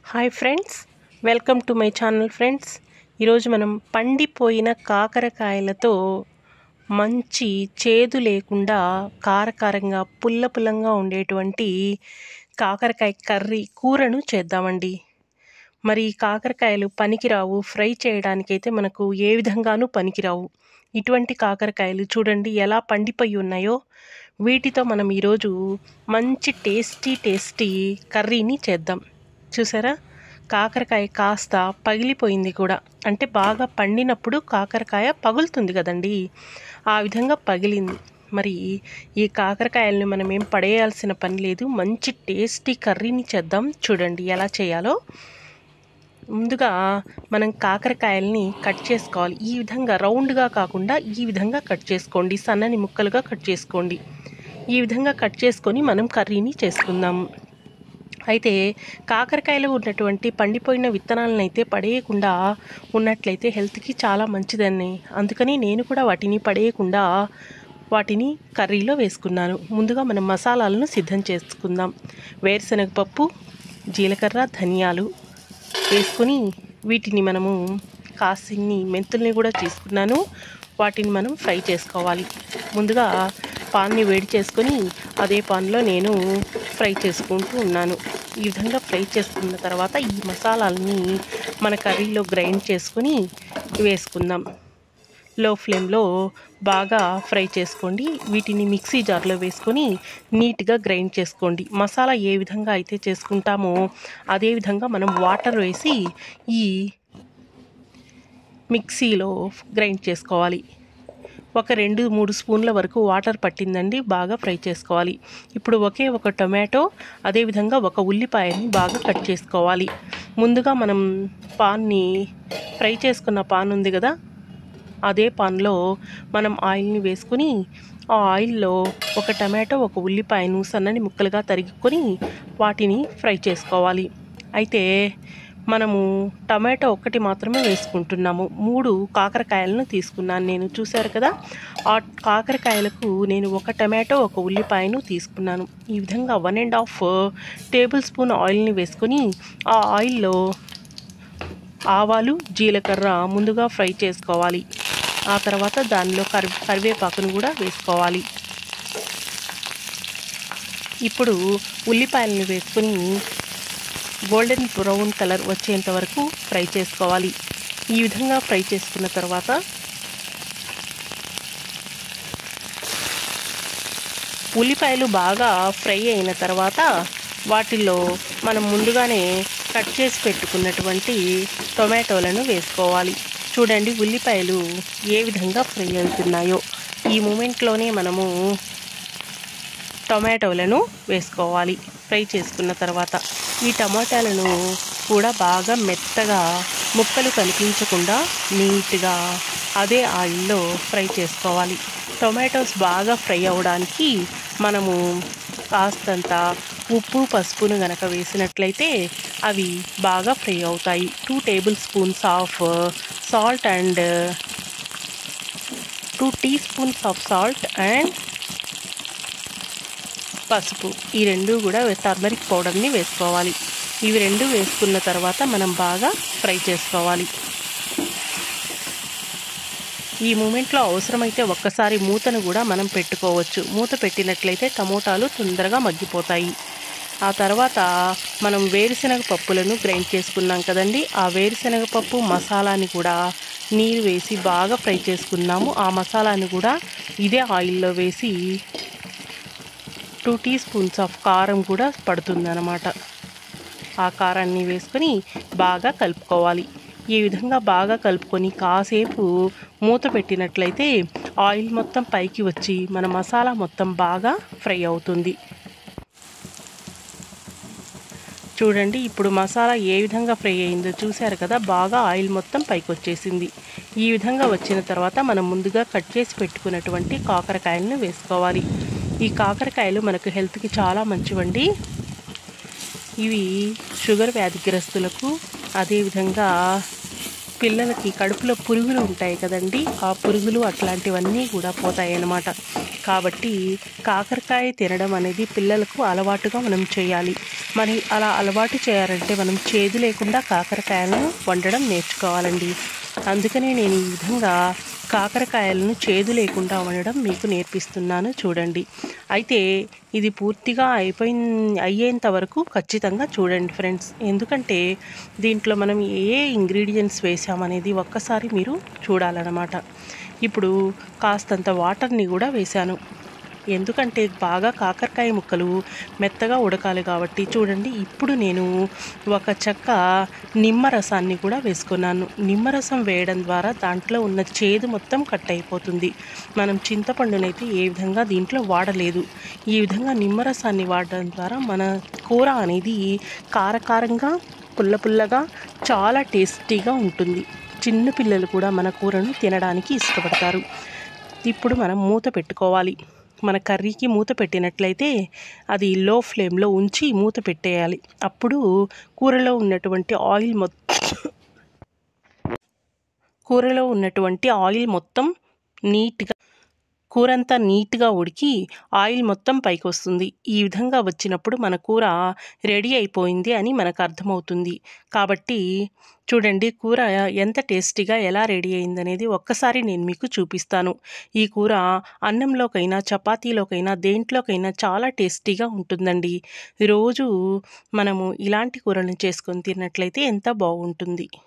hi friends welcome to my channel friends ఈరోజు మనం పండిపోయిన కాకరకాయలతో మంచి చేదు లేకుండా కారకారంగా పుల్ల పుల్లంగా ఉండేటువంటి కాకరకాయ కర్రీ కూరను చేద్దామండి మరి ఈ కాకరకాయలు పనికిరావు ఫ్రై చేయడానికైతే మనకు ఏ విధంగానూ పనికిరావు ఇటువంటి కాకరకాయలు చూడండి ఎలా పండిపోయి ఉన్నాయో వీటితో మనం ఈరోజు మంచి టేస్టీ టేస్టీ కర్రీని చేద్దాం చూసారా కాకరకాయ కాస్త పగిలిపోయింది కూడా అంటే బాగా పండినప్పుడు కాకరకాయ పగులుతుంది కదండి ఆ విధంగా పగిలింది మరి ఈ కాకరకాయల్ని మనం ఏం పడేయాల్సిన పని లేదు మంచి టేస్టీ కర్రీని చేద్దాం చూడండి ఎలా చేయాలో ముందుగా మనం కాకరకాయల్ని కట్ చేసుకోవాలి ఈ విధంగా రౌండ్గా కాకుండా ఈ విధంగా కట్ చేసుకోండి సన్నని ముక్కలుగా కట్ చేసుకోండి ఈ విధంగా కట్ చేసుకొని మనం కర్రీని చేసుకుందాం అయితే కాకరకాయలో ఉన్నటువంటి పండిపోయిన విత్తనాలను అయితే పడేయకుండా ఉన్నట్లయితే హెల్త్కి చాలా మంచిదని అందుకని నేను కూడా వాటిని పడేయకుండా వాటిని కర్రీలో వేసుకున్నాను ముందుగా మనం మసాలాలను సిద్ధం చేసుకుందాం వేరుశనగ పప్పు జీలకర్ర ధనియాలు వేసుకొని వీటిని మనము కాసిన్ని మెంతుల్ని కూడా తీసుకున్నాను వాటిని మనం ఫ్రై చేసుకోవాలి ముందుగా పాన్ని వేడి చేసుకొని అదే పాన్లో నేను ఫ్రై చేసుకుంటూ ఉన్నాను ఈ విధంగా ఫ్రై చేసుకున్న తర్వాత ఈ మసాలాలని మన కర్రీలో గ్రైండ్ చేసుకొని వేసుకుందాం లో ఫ్లేమ్లో బాగా ఫ్రై చేసుకోండి వీటిని మిక్సీ జార్లో వేసుకొని నీట్గా గ్రైండ్ చేసుకోండి మసాలా ఏ విధంగా అయితే చేసుకుంటామో అదే విధంగా మనం వాటర్ వేసి ఈ మిక్సీలో గ్రైండ్ చేసుకోవాలి ఒక రెండు మూడు స్పూన్ల వరకు వాటర్ పట్టిందండి బాగా ఫ్రై చేసుకోవాలి ఇప్పుడు ఒకే ఒక టొమాటో అదేవిధంగా ఒక ఉల్లిపాయని బాగా కట్ చేసుకోవాలి ముందుగా మనం పాన్ని ఫ్రై చేసుకున్న పాన్ ఉంది కదా అదే పాన్లో మనం ఆయిల్ని వేసుకొని ఆ ఆయిల్లో ఒక టమాటో ఒక ఉల్లిపాయను సన్నని ముక్కలుగా తరుగుకొని వాటిని ఫ్రై చేసుకోవాలి అయితే మనము టమాటో ఒక్కటి మాత్రమే వేసుకుంటున్నాము మూడు కాకరకాయలను తీసుకున్నాను నేను చూశారు కదా ఆ కాకరకాయలకు నేను ఒక టమాటో ఒక ఉల్లిపాయను తీసుకున్నాను ఈ విధంగా one and half tablespoon ఆయిల్ని వేసుకొని ఆ ఆయిల్లో ఆవాలు జీలకర్ర ముందుగా ఫ్రై చేసుకోవాలి ఆ తర్వాత దానిలో కరి కరివేపాకును కూడా వేసుకోవాలి ఇప్పుడు ఉల్లిపాయలను వేసుకొని గోల్డెన్ బ్రౌన్ కలర్ వచ్చేంత వరకు ఫ్రై చేసుకోవాలి ఈ విధంగా ఫ్రై చేసుకున్న తర్వాత ఉల్లిపాయలు బాగా ఫ్రై అయిన తర్వాత వాటిల్లో మనం ముందుగానే కట్ చేసి పెట్టుకున్నటువంటి టొమాటోలను వేసుకోవాలి చూడండి ఉల్లిపాయలు ఏ విధంగా ఫ్రై అవుతున్నాయో ఈ మూమెంట్లోనే మనము టొమాటోలను వేసుకోవాలి ఫ్రై చేసుకున్న తర్వాత ఈ టమాటాలను కూడా బాగా మెత్తగా ముక్కలు కనిపించకుండా నీట్గా అదే ఆయిల్లో ఫ్రై చేసుకోవాలి టొమాటోస్ బాగా ఫ్రై అవ్వడానికి మనము కాస్తంత ఉప్పు పసుపును గనక వేసినట్లయితే అవి బాగా ఫ్రై అవుతాయి two tablespoons of salt and two teaspoons of salt and పసుపు ఈ రెండు కూడా టర్మరిక్ పౌడర్ని వేసుకోవాలి ఇవి రెండు వేసుకున్న తర్వాత మనం బాగా ఫ్రై చేసుకోవాలి ఈ మూమెంట్లో అవసరమైతే ఒక్కసారి మూతను కూడా మనం పెట్టుకోవచ్చు మూత పెట్టినట్లయితే టమోటాలు తొందరగా మగ్గిపోతాయి ఆ తర్వాత మనం వేరుశనగ పప్పులను గ్రైండ్ చేసుకున్నాం కదండి ఆ వేరుశనగ పప్పు మసాలాని కూడా నీరు వేసి బాగా ఫ్రై చేసుకున్నాము ఆ మసాలాని కూడా ఇదే ఆయిల్లో వేసి టూ టీ స్పూన్స్ ఆఫ్ కారం కూడా పడుతుందన్నమాట ఆ కారాన్ని వేసుకొని బాగా కలుపుకోవాలి ఈ విధంగా బాగా కలుపుకొని కాసేపు మూత పెట్టినట్లయితే ఆయిల్ మొత్తం పైకి వచ్చి మన మసాలా మొత్తం బాగా ఫ్రై అవుతుంది చూడండి ఇప్పుడు మసాలా ఏ విధంగా ఫ్రై అయిందో చూశారు కదా బాగా ఆయిల్ మొత్తం పైకి వచ్చేసింది ఈ విధంగా వచ్చిన తర్వాత మనం ముందుగా కట్ చేసి పెట్టుకున్నటువంటి కాకరకాయలను వేసుకోవాలి ఈ కాకరకాయలు మనకు హెల్త్కి చాలా మంచివండి ఇవి షుగర్ వ్యాధిగ్రస్తులకు అదేవిధంగా పిల్లలకి కడుపులో పురుగులు ఉంటాయి కదండి ఆ పురుగులు అట్లాంటివన్నీ కూడా పోతాయి అన్నమాట కాబట్టి కాకరకాయ తినడం అనేది పిల్లలకు అలవాటుగా మనం చేయాలి మరి అలా అలవాటు చేయాలంటే మనం చేదు లేకుండా కాకరకాయలను వండడం నేర్చుకోవాలండి అందుకనే నేను ఈ విధంగా కాకరకాయలను చేదు లేకుండా వండడం మీకు నేర్పిస్తున్నాను చూడండి అయితే ఇది పూర్తిగా అయిపోయిన అయ్యేంత వరకు ఖచ్చితంగా చూడండి ఫ్రెండ్స్ ఎందుకంటే దీంట్లో మనం ఏ ఇంగ్రీడియంట్స్ వేసామనేది ఒక్కసారి మీరు చూడాలన్నమాట ఇప్పుడు కాస్తంత వాటర్ని కూడా వేశాను ఎందుకంటే బాగా కాకరకాయ ముక్కలు మెత్తగా ఉడకాలి కాబట్టి చూడండి ఇప్పుడు నేను ఒక చెక్క నిమ్మరసాన్ని కూడా వేసుకున్నాను నిమ్మరసం వేయడం ద్వారా దాంట్లో ఉన్న చేదు మొత్తం కట్ అయిపోతుంది మనం చింతపండునైతే ఏ విధంగా దీంట్లో వాడలేదు ఈ విధంగా నిమ్మరసాన్ని వాడడం ద్వారా మన కూర అనేది కారకారంగా పుల్ల పుల్లగా చాలా టేస్టీగా ఉంటుంది చిన్న పిల్లలు కూడా మన కూరను తినడానికి ఇష్టపడతారు ఇప్పుడు మనం మూత పెట్టుకోవాలి మన కర్రీకి మూత పెట్టినట్లయితే అది లో ఫ్లేమ్లో ఉంచి మూత పెట్టేయాలి అప్పుడు కూరలో ఉన్నటువంటి ఆయిల్ మొత్తం కూరలో ఉన్నటువంటి ఆయిల్ మొత్తం నీట్గా కూరంతా నీట్గా ఉడికి ఆయిల్ మొత్తం పైకి వస్తుంది ఈ విధంగా వచ్చినప్పుడు మన కూర రెడీ అయిపోయింది అని మనకు అర్థమవుతుంది కాబట్టి చూడండి కూర ఎంత టేస్టీగా ఎలా రెడీ అయిందనేది ఒక్కసారి నేను మీకు చూపిస్తాను ఈ కూర అన్నంలోకైనా చపాతీలోకైనా దేంట్లోకైనా చాలా టేస్టీగా ఉంటుందండి రోజు మనము ఇలాంటి కూరలను చేసుకొని తిన్నట్లయితే ఎంత బాగుంటుంది